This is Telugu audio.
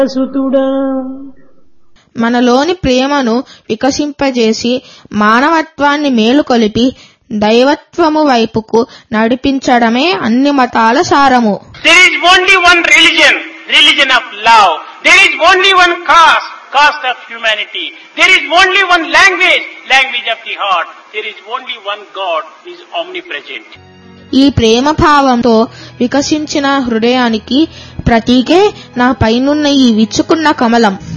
సుతుడా మనలోని ప్రేమను వికసింపజేసి మానవత్వాన్ని మేలుకొలిపి దైవత్వము వైపుకు నడిపించడమే అన్ని మతాల సారము There is only one religion, religion of love. There is only one caste, caste of humanity. There is only one language, language of the heart. There is only one God, He is omnipresent. ఈ ప్రేమ భావంతో వికసించిన హృదయానికి ప్రతీకే నా పైనున్న ఈ విచ్చుకున్న కమలం